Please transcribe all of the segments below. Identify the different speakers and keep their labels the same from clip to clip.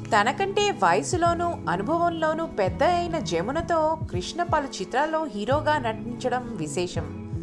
Speaker 1: తనకంటే వయసులోనూ అనుభవంలోనూ పెద్ద అయిన జమునతో కృష్ణ పలు చిత్రాల్లో హీరోగా నటించడం విశేషం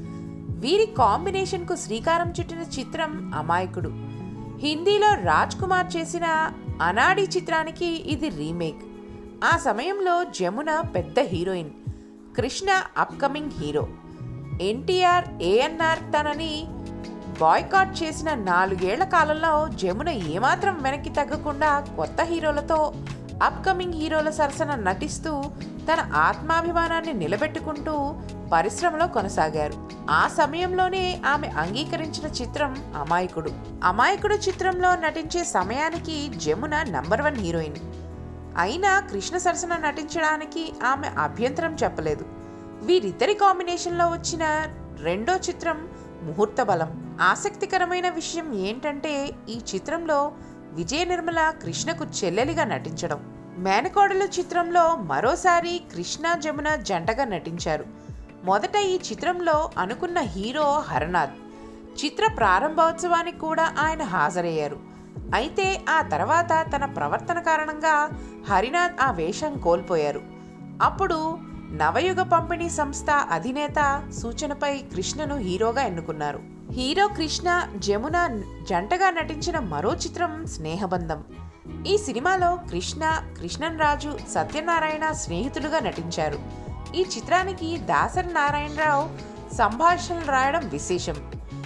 Speaker 1: వీరి కాంబినేషన్కు శ్రీకారం చుట్టిన చిత్రం అమాయకుడు హిందీలో రాజ్ కుమార్ చేసిన అనాడి చిత్రానికి ఇది రీమేక్ ఆ సమయంలో జమున పెద్ద heroine Krishna upcoming hero NTR ANR తనని బాయ్కాట్ చేసిన నాలుగేళ్ల కాలంలో జమున ఏమాత్రం వెనక్కి తగ్గకుండా కొత్త హీరోలతో అప్కమింగ్ హీరోల సరసన నటిస్తూ తన ఆత్మాభిమానాన్ని నిలబెట్టుకుంటూ పరిశ్రమలో కొనసాగారు ఆ సమయంలోనే ఆమె అంగీకరించిన చిత్రం అమాయకుడు అమాయకుడు చిత్రంలో నటించే సమయానికి జమున నంబర్ వన్ హీరోయిన్ అయినా కృష్ణ సరసన నటించడానికి ఆమె అభ్యంతరం చెప్పలేదు వీరిద్దరి కాంబినేషన్లో వచ్చిన రెండో చిత్రం ముహూర్త బలం ఆసక్తికరమైన విషయం ఏంటంటే ఈ చిత్రంలో విజయ నిర్మల కృష్ణకు చెల్లెలిగా నటించడం మేనకోడలు చిత్రంలో మరోసారి కృష్ణ జమున జంటగా నటించారు మొదట ఈ చిత్రంలో అనుకున్న హీరో హరనాథ్ చిత్ర ప్రారంభోత్సవానికి కూడా ఆయన హాజరయ్యారు అయితే ఆ తర్వాత తన ప్రవర్తన కారణంగా హరినాథ్ ఆ వేషం కోల్పోయారు అప్పుడు నవయుగ పంపిణీ సంస్థ అధినేత సూచనపై కృష్ణను హీరోగా ఎన్నుకున్నారు హీరో కృష్ణ జమున జంటగా నటించిన మరో చిత్రం స్నేహబంధం ఈ సినిమాలో కృష్ణ కృష్ణన్ రాజు సత్యనారాయణ స్నేహితులుగా నటించారు ఈ చిత్రానికి దాసరి నారాయణరావు సంభాషణలు రాయడం విశేషం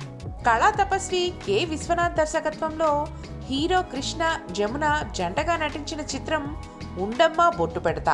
Speaker 1: కళా తపస్వి కె విశ్వనాథ్ దర్శకత్వంలో హీరో కృష్ణ జమున జంటగా నటించిన చిత్రం ఉండమ్మ బొట్టు పెడతా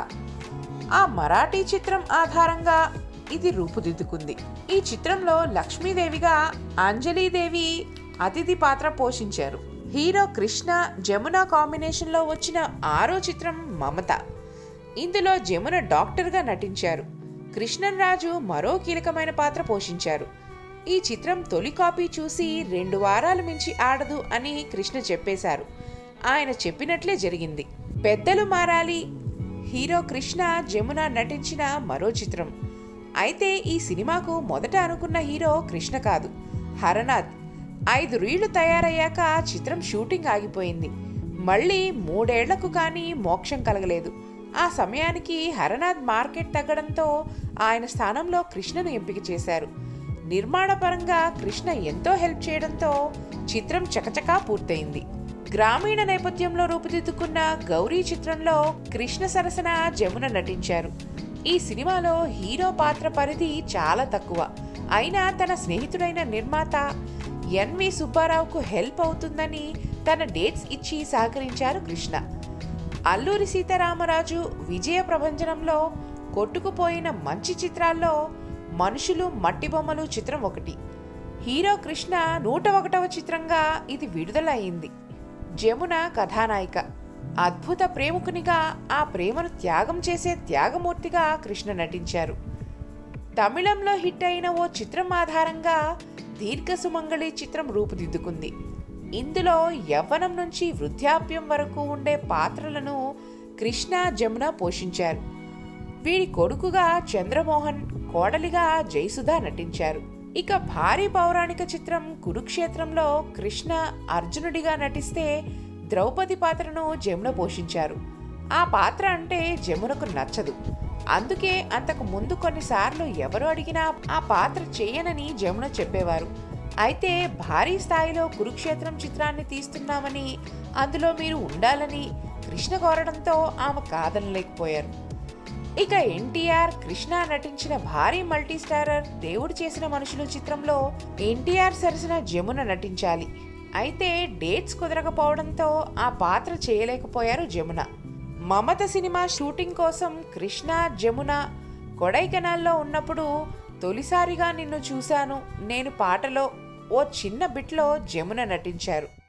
Speaker 1: ఆ మరాఠీ చిత్రం ఆధారంగా ఇది రూపుదిద్దుకుంది ఈ చిత్రంలో లక్ష్మీదేవిగా అంజలీదేవి అతిథి పాత్ర పోషించారు హీరో కృష్ణ జమున కాంబినేషన్లో వచ్చిన ఆరో చిత్రం మమత ఇందులో జమున డాక్టర్గా నటించారు కృష్ణన్ రాజు మరో కీలకమైన పాత్ర పోషించారు ఈ చిత్రం తొలి కాపీ చూసి రెండు వారాలు మించి ఆడదు అని కృష్ణ చెప్పేశారు ఆయన చెప్పినట్లే జరిగింది పెద్దలు మారాలి హీరో కృష్ణ జమున నటించిన మరో చిత్రం అయితే ఈ సినిమాకు మొదట అనుకున్న హీరో కృష్ణ కాదు హరనాథ్ ఐదు రీళ్లు తయారయ్యాక చిత్రం షూటింగ్ ఆగిపోయింది మళ్ళీ మూడేళ్లకు కానీ మోక్షం కలగలేదు ఆ సమయానికి హరనాథ్ మార్కెట్ తగ్గడంతో ఆయన స్థానంలో కృష్ణను ఎంపిక చేశారు నిర్మాణపరంగా కృష్ణ ఎంతో హెల్ప్ చేయడంతో చిత్రం చకచకా పూర్తయింది గ్రామీణ నేపథ్యంలో రూపుదిద్దుకున్న గౌరీ చిత్రంలో కృష్ణ సరసన జమున నటించారు ఈ సినిమాలో హీరో పాత్ర పరిధి చాలా తక్కువ అయినా తన స్నేహితుడైన నిర్మాత ఎన్వి సుబ్బారావుకు హెల్ప్ అవుతుందని తన డేట్స్ ఇచ్చి సహకరించారు కృష్ణ అల్లూరి సీతారామరాజు విజయ ప్రభంజనంలో కొట్టుకుపోయిన మంచి చిత్రాల్లో మనుషులు మట్టి బొమ్మలు చిత్రం ఒకటి హీరో కృష్ణ నూట ఒకటవ చిత్రంగా ఇది విడుదల అయింది జమున కథానాయిక అద్భుత ప్రేమికునిగా ఆ ప్రేమను త్యాగం చేసే త్యాగమూర్తిగా కృష్ణ నటించారు తమిళంలో హిట్ అయిన ఓ చిత్రం ఆధారంగా దీర్ఘ సుమంగళి చిత్రం రూపుదిద్దుకుంది ఇందులో యవ్వనం నుంచి వృద్ధాప్యం వరకు ఉండే పాత్రలను కృష్ణ జమున పోషించారు వీడి కొడుకుగా చంద్రమోహన్ కోడలిగా జయసుధ నటించారు ఇక భారీ పౌరాణిక చిత్రం కురుక్షేత్రంలో కృష్ణ అర్జునుడిగా నటిస్తే ద్రౌపది పాత్రను జమున పోషించారు ఆ పాత్ర అంటే జమునకు నచ్చదు అందుకే అంతకు ముందు కొన్నిసార్లు ఎవరు అడిగినా ఆ పాత్ర చేయనని జమున చెప్పేవారు అయితే భారీ స్థాయిలో కురుక్షేత్రం చిత్రాన్ని తీస్తున్నామని అందులో మీరు ఉండాలని కృష్ణ కోరడంతో ఆమె కాదనలేకపోయారు ఇక ఎన్టీఆర్ కృష్ణ నటించిన భారీ మల్టీ స్టారర్ దేవుడు చేసిన మనుషులు చిత్రంలో ఎన్టీఆర్ సరసన జమున నటించాలి అయితే డేట్స్ కుదరకపోవడంతో ఆ పాత్ర చేయలేకపోయారు జమున మమత సినిమా షూటింగ్ కోసం కృష్ణ జమున కొడైకెనాల్లో ఉన్నప్పుడు తొలిసారిగా నిన్ను చూశాను నేను పాటలో ఓ చిన్న బిట్లో జమున నటించారు